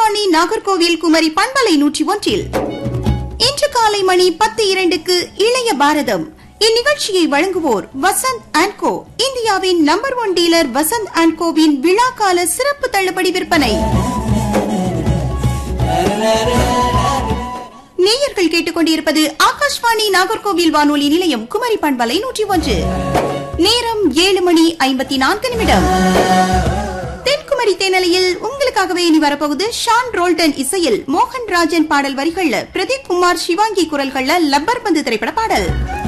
ஆகாஷ்வாணி நாகர்கோவில் குமரி பண்பலை நூற்றி ஒன்றில் இன்று காலை மணி பத்து இரண்டுக்கு இளைய பாரதம் இந்நிகழ்ச்சியை வழங்குவோர் வசந்த் அண்ட் கோ இந்தியாவின் number one dealer Vasanth and கோவின் விழாக்கால சிறப்பு தள்ளுபடி விற்பனை நேயர்கள் கேட்டுக்கொண்டிருப்பது ஆகாஷ்வாணி நாகர்கோவில் வானொலி நிலையம் குமரி பண்பலை நூற்றி ஒன்று நேரம் ஏழு மணி ஐம்பத்தி நான்கு நிமிடம் தென்குமரி தேனலையில் உங்களுக்காகவே இனி வரப்போகுது ஷான் ரோல்டன் இசையில் மோகன் ராஜன் பாடல் வரிகள்ல பிரதீப் குமார் சிவாங்கி குரல்கள்ல லப்பர் பந்து திரைப்பட பாடல்